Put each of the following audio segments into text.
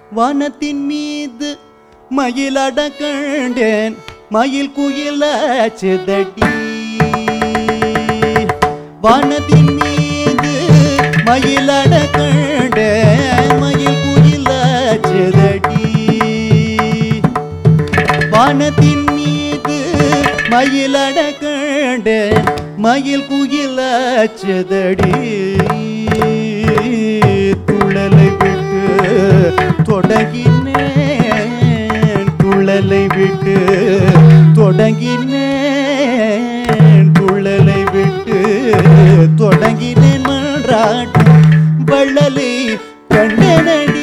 வானத்தின் மீது மயிலட கண்டேன் மயில் குயில சிதடி வானத்தின் மீது மயிலட கண்டேன் மயில் குயில சிதடி வானத்தின் மீது மயிலட கண்டேன் மயில் குயில சிதடி துழலை விட்டு தொடங்கினேன் துழலை விட்டு தொடங்கினேன் துழலை விட்டு தொடங்கினேன் மன்றாட்டும் வள்ளலை கண்டனடி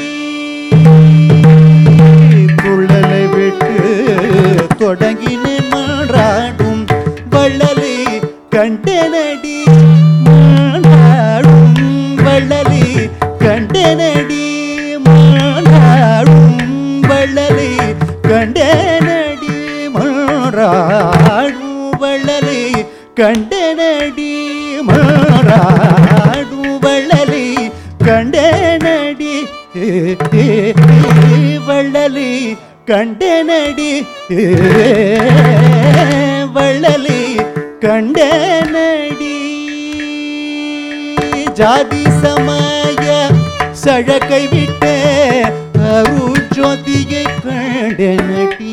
துள்ளலை விட்டு தொடங்கினேன் மாறாடும் வள்ளலை கண்டனடி மாறாடும் வள்ளலை கண்டனடி மாறாடும் வள்ளலை கண்டனடி மாறாடும் வள்ளலை கண்டனடி மாறாடும் வள்ளலை கண்டனடி வள்ளலி கண்டனடி வள்ளலி கண்டனடி ஜாதி சமய சழக்கை விட்டு அருஜோதியை கண்டனடி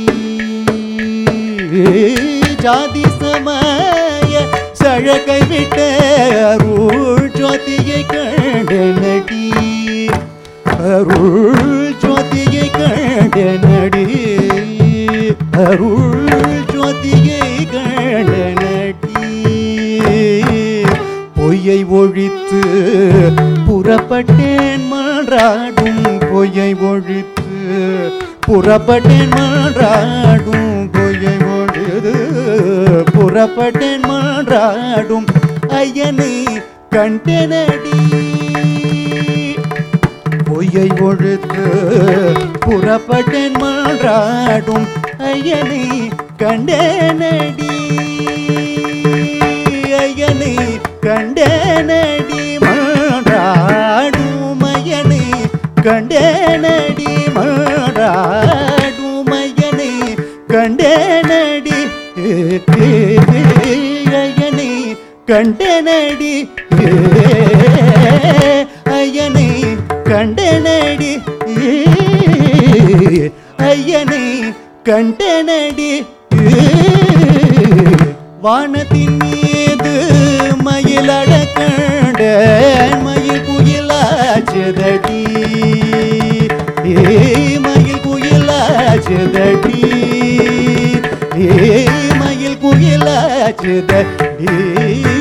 ஜாதி சமய சழக்கை விட்டு அருள் ஜோதியை கண்டனடி அருள் ஜோதியை கண்டனடி அருள் ஜோதியை கண்டனடி பொய்யை ஒழித்து புறப்பட்டேன் மாறாடும் பொய்யை ஒழித்து புறப்பட்டேன் மாறாடும் பொய்யை ஒழிது புறப்பட்டேன் மாறாடும் ஐயனை கண்டனடி பொய்யை ஒழுத்து புறப்பட்டேன் மாறாடும் ஐயனை கண்டனடி ஐயனை கண்டனடி மாறாடும் ஐயனை கண்டனடி மாறாடும் ஐயனை கண்டனடி ஐயனை கண்டனடி ஐயனை கண்டனடி ஐயனை கண்டனடி வானத்தின் மீது மயிலட கண்ட மயில் குயிலாச்சதடி ஏ மயில் குயிலாச்சதடி ஏ மயில் குயிலாச்சதடி